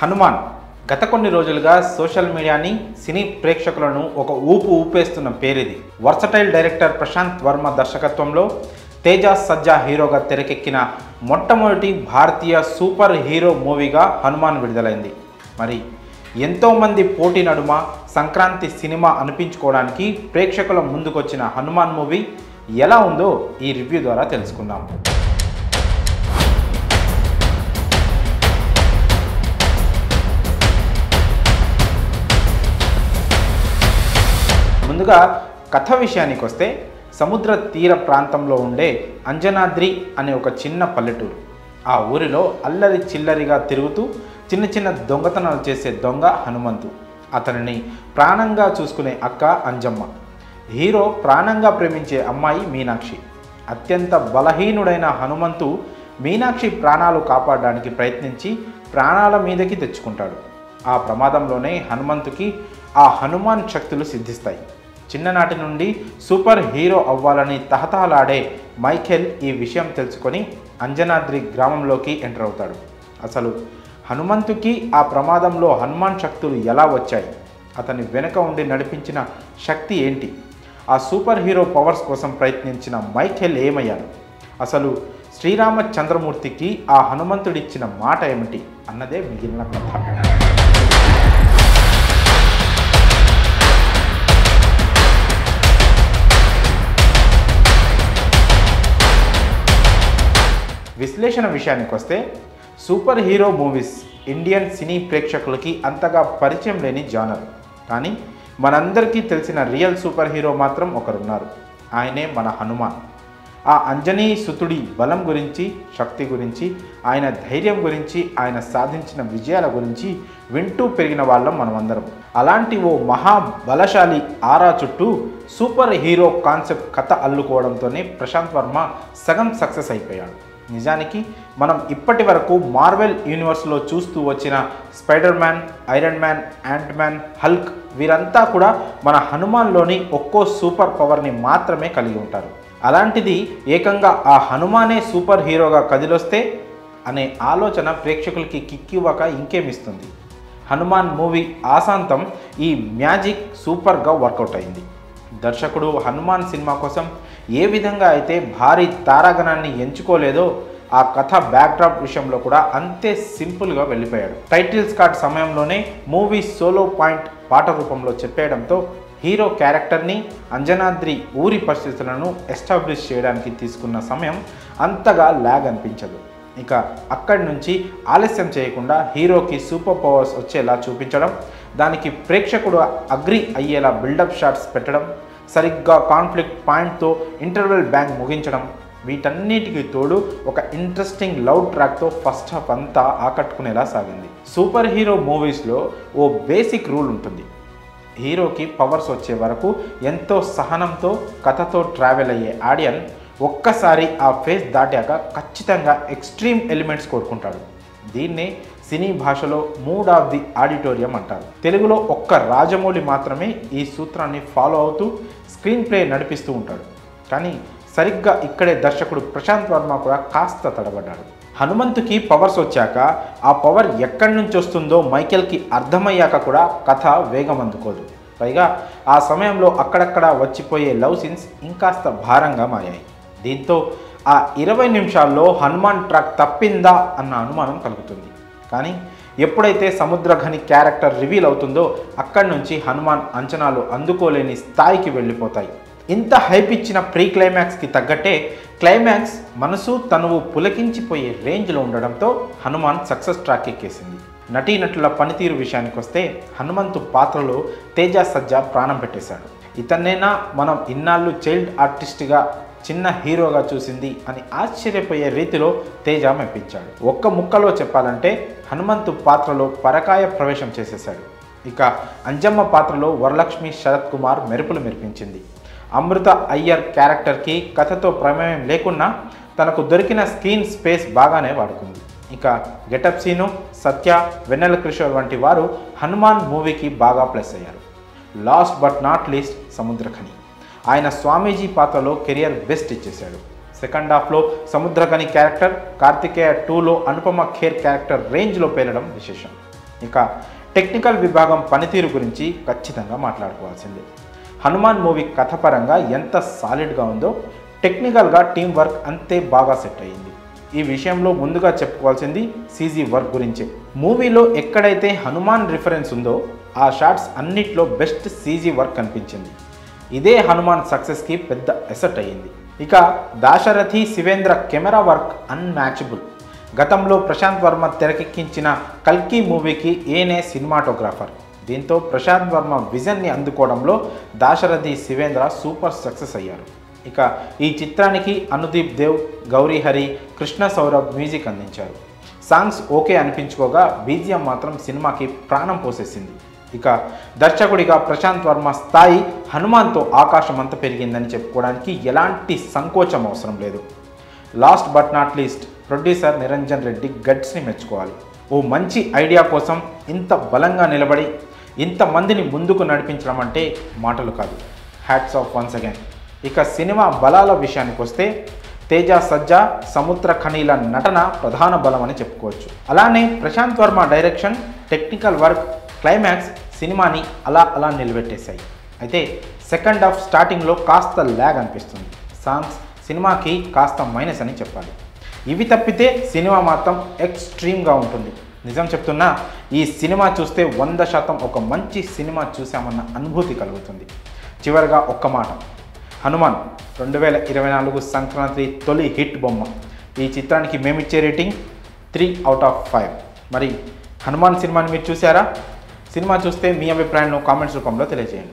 హనుమాన్ గత కొన్ని రోజులుగా సోషల్ మీడియాని సినీ ప్రేక్షకులను ఒక ఊపు ఊపేస్తున్న పేరిది వర్సటైల్ డైరెక్టర్ ప్రశాంత్ వర్మ దర్శకత్వంలో తేజ సజ్జా హీరోగా తెరకెక్కిన మొట్టమొదటి భారతీయ సూపర్ హీరో మూవీగా హనుమాన్ విడుదలైంది మరి ఎంతోమంది పోటీ నడుమ సంక్రాంతి సినిమా అనిపించుకోవడానికి ప్రేక్షకుల ముందుకొచ్చిన హనుమాన్ మూవీ ఎలా ఉందో ఈ రివ్యూ ద్వారా తెలుసుకుందాం ముందుగా కథ విషయానికి వస్తే సముద్ర తీర ప్రాంతంలో ఉండే అంజనాద్రి అనే ఒక చిన్న పల్లెటూరు ఆ ఊరిలో అల్లరి చిల్లరిగా తిరుగుతూ చిన్న చిన్న దొంగతనాలు చేసే దొంగ హనుమంతు అతనిని ప్రాణంగా చూసుకునే అక్క అంజమ్మ హీరో ప్రాణంగా ప్రేమించే అమ్మాయి మీనాక్షి అత్యంత బలహీనుడైన హనుమంతు మీనాక్షి ప్రాణాలు కాపాడడానికి ప్రయత్నించి ప్రాణాల మీదకి తెచ్చుకుంటాడు ఆ ప్రమాదంలోనే హనుమంతుకి ఆ హనుమాన్ శక్తులు సిద్ధిస్తాయి చిన్ననాటి నుండి సూపర్ హీరో అవ్వాలని తహతహలాడే మైఖేల్ ఈ విషయం తెలుసుకొని అంజనాద్రి గ్రామంలోకి ఎంటర్ అవుతాడు అసలు హనుమంతుకి ఆ ప్రమాదంలో హనుమాన్ శక్తులు ఎలా వచ్చాయి అతని వెనుక ఉండి నడిపించిన శక్తి ఏంటి ఆ సూపర్ హీరో పవర్స్ కోసం ప్రయత్నించిన మైఖేల్ ఏమయ్యాడు అసలు శ్రీరామచంద్రమూర్తికి ఆ హనుమంతుడిచ్చిన మాట ఏమిటి అన్నదే మిగిలిన కథ విశ్లేషణ విషయానికి వస్తే సూపర్ హీరో మూవీస్ ఇండియన్ సినీ ప్రేక్షకులకి అంతగా పరిచయం లేని జానర్ కానీ మనందరికీ తెలిసిన రియల్ సూపర్ హీరో మాత్రం ఒకరున్నారు ఆయనే మన హనుమాన్ ఆ అంజనీ సుతుడి బలం గురించి శక్తి గురించి ఆయన ధైర్యం గురించి ఆయన సాధించిన విజయాల గురించి వింటూ పెరిగిన వాళ్ళం మనమందరం అలాంటి ఓ మహా బలశాలి ఆరా చుట్టూ సూపర్ హీరో కాన్సెప్ట్ కథ అల్లుకోవడంతోనే ప్రశాంత్ వర్మ సగం సక్సెస్ అయిపోయాడు నిజానికి మనం ఇప్పటి వరకు మార్వెల్ యూనివర్స్లో చూస్తూ వచ్చిన spider man iron man ant man Hulk వీరంతా కూడా మన హనుమాన్లోని ఒక్కో సూపర్ పవర్ని మాత్రమే కలిగి ఉంటారు అలాంటిది ఏకంగా ఆ హనుమానే సూపర్ హీరోగా కదిలొస్తే అనే ఆలోచన ప్రేక్షకులకి కిక్కివ్వక ఇంకేమిస్తుంది హనుమాన్ మూవీ ఆశాంతం ఈ మ్యాజిక్ సూపర్గా వర్కౌట్ అయింది దర్శకుడు హనుమాన్ సినిమా కోసం ఏ విధంగా అయితే భారీ తారాగణాన్ని ఎంచుకోలేదో ఆ కథ బ్యాక్డ్రాప్ విషయంలో కూడా అంతే సింపుల్గా వెళ్ళిపోయాడు టైటిల్స్ కార్డ్ సమయంలోనే మూవీ సోలో పాయింట్ పాట రూపంలో చెప్పేయడంతో హీరో క్యారెక్టర్ని అంజనాద్రి ఊరి పరిస్థితులను ఎస్టాబ్లిష్ చేయడానికి తీసుకున్న సమయం అంతగా ల్యాగ్ అనిపించదు ఇక అక్కడి నుంచి ఆలస్యం చేయకుండా హీరోకి సూపర్ పవర్స్ వచ్చేలా చూపించడం దానికి ప్రేక్షకుడు అగ్రి అయ్యేలా బిల్డప్ షాట్స్ పెట్టడం సరిగ్గా కాన్ఫ్లిక్ట్ పాయింట్తో ఇంటర్వెల్ బ్యాంక్ ముగించడం వీటన్నిటికీ తోడు ఒక ఇంట్రెస్టింగ్ లవ్ ట్రాక్తో ఫస్ట్ హాఫ్ అంతా ఆకట్టుకునేలా సాగింది సూపర్ హీరో మూవీస్లో ఓ బేసిక్ రూల్ ఉంటుంది హీరోకి పవర్స్ వచ్చే వరకు ఎంతో సహనంతో కథతో ట్రావెల్ అయ్యే ఆడియన్ ఒక్కసారి ఆ ఫేస్ దాటాక ఖచ్చితంగా ఎక్స్ట్రీమ్ ఎలిమెంట్స్ కోరుకుంటాడు దీన్నే సినీ భాషలో మూడ్ ఆఫ్ ది ఆడిటోరియం అంటారు తెలుగులో ఒక్క రాజమౌళి మాత్రమే ఈ సూత్రాన్ని ఫాలో అవుతూ స్క్రీన్ ప్లే నడిపిస్తూ ఉంటాడు కానీ సరిగ్గా ఇక్కడే దర్శకుడు ప్రశాంత్ వర్మ కూడా కాస్త తడబడ్డాడు హనుమంతుకి పవర్స్ వచ్చాక ఆ పవర్ ఎక్కడి నుంచి వస్తుందో మైకేల్కి అర్థమయ్యాక కూడా కథ వేగం అందుకోదు పైగా ఆ సమయంలో అక్కడక్కడ వచ్చిపోయే లవ్ సీన్స్ ఇంకాస్త భారంగా మారాయి దీంతో ఆ ఇరవై నిమిషాల్లో హనుమాన్ ట్రాక్ తప్పిందా అన్న అనుమానం కలుగుతుంది కానీ ఎప్పుడైతే సముద్రఘని క్యారెక్టర్ రివీల్ అవుతుందో అక్కడి నుంచి హనుమాన్ అంచనాలు అందుకోలేని స్థాయికి వెళ్ళిపోతాయి ఇంత హైప్ ఇచ్చిన ప్రీ క్లైమాక్స్కి తగ్గట్టే క్లైమాక్స్ మనసు తనువు పులకించిపోయే రేంజ్లో ఉండడంతో హనుమాన్ సక్సెస్ ట్రాక్ ఎక్కేసింది నటీనటుల పనితీరు విషయానికి వస్తే హనుమంతు పాత్రలో తేజ సజ్జా ప్రాణం పెట్టేశాడు ఇతన్నేనా మనం ఇన్నాళ్ళు చైల్డ్ ఆర్టిస్ట్గా చిన్న హీరోగా చూసింది అని ఆశ్చర్యపోయే రీతిలో తేజ మెప్పించాడు ఒక్క ముక్కలో చెప్పాలంటే హనుమంతు పాత్రలో పరకాయ ప్రవేశం చేసేశాడు ఇక అంజమ్మ పాత్రలో వరలక్ష్మి శరత్ కుమార్ మెరుపులు మెరిపించింది అమృత అయ్యర్ క్యారెక్టర్కి కథతో ప్రమేయం లేకున్నా తనకు దొరికిన స్క్రీన్ స్పేస్ బాగానే వాడుకుంది ఇక గెటప్ సీను సత్య వెన్నెల కిషోర్ వంటి వారు హనుమాన్ మూవీకి బాగా ప్లస్ అయ్యారు last but not least Samuthirakani ఆయన స్వామీజీ పాత్రలో కెరియర్ బెస్ట్ ఇచ్చేశాడు సెకండ్ హాఫ్లో సముద్రగని క్యారెక్టర్ కార్తికేయ టూలో అనుపమ ఖేర్ క్యారెక్టర్ రేంజ్లో పేలడం విశేషం ఇక టెక్నికల్ విభాగం పనితీరు గురించి ఖచ్చితంగా మాట్లాడుకోవాల్సిందే హనుమాన్ మూవీ కథపరంగా ఎంత సాలిడ్గా ఉందో టెక్నికల్గా టీం వర్క్ అంతే బాగా సెట్ అయ్యింది ఈ విషయంలో ముందుగా చెప్పుకోవాల్సింది సీజీ వర్క్ గురించే మూవీలో ఎక్కడైతే హనుమాన్ రిఫరెన్స్ ఉందో ఆ షాట్స్ అన్నిట్లో బెస్ట్ సీజీ వర్క్ కనిపించింది ఇదే హనుమాన్ సక్సెస్కి పెద్ద ఎసెట్ అయ్యింది ఇక Dasaradhi Sivendra camera work unmatchable గతంలో ప్రశాంత్ వర్మ తెరకెక్కించిన కల్కి మూవీకి ఏనే సినిమాటోగ్రాఫర్ దీంతో ప్రశాంత్ వర్మ విజన్ని అందుకోవడంలో దాశరథి శివేంద్ర సూపర్ సక్సెస్ అయ్యారు ఇక ఈ చిత్రానికి అనుదీప్ దేవ్ గౌరీ హరి కృష్ణ సౌరభ్ మ్యూజిక్ అందించారు సాంగ్స్ ఓకే అనిపించుకోగా బీజిఎం మాత్రం సినిమాకి ప్రాణం పోసేసింది ఇక దర్శకుడిగా ప్రశాంత్ వర్మ స్థాయి హనుమాన్తో ఆకాశం అంత పెరిగిందని చెప్పుకోవడానికి ఎలాంటి సంకోచం అవసరం లేదు last but not least producer Niranjan Reddy గట్స్ని మెచ్చుకోవాలి ఓ మంచి ఐడియా కోసం ఇంత బలంగా నిలబడి ఇంతమందిని ముందుకు నడిపించడం అంటే మాటలు కాదు హ్యాట్స్ ఆఫ్ వన్స్ అగైన్ ఇక సినిమా బలాల విషయానికి వస్తే తేజ సజ్జా సముద్ర ఖనీల నటన ప్రధాన బలం అని చెప్పుకోవచ్చు అలానే Prashanth Varma direction technical work climax సినిమాని అలా అలా నిలబెట్టేశాయి అయితే సెకండ్ హాఫ్ స్టార్టింగ్లో కాస్త ల్యాగ్ అనిపిస్తుంది సాంగ్స్ సినిమాకి కాస్త మైనస్ అని చెప్పాలి ఇవి తప్పితే సినిమా మాత్రం ఎక్స్ట్రీమ్గా ఉంటుంది నిజం చెప్తున్నా ఈ సినిమా చూస్తే వంద శాతం ఒక మంచి సినిమా చూసామన్న అనుభూతి కలుగుతుంది చివరిగా ఒక్క మాట హనుమాన్ రెండు వేల ఇరవై నాలుగు సంక్రాంతి తొలి హిట్ బొమ్మ ఈ చిత్రానికి మేమిచ్చే rating three out of five మరి హనుమాన్ సినిమాని మీరు చూసారా సినిమా చూస్తే మీ అభిప్రాయాన్ని కామెంట్స్ రూపంలో తెలియజేయండి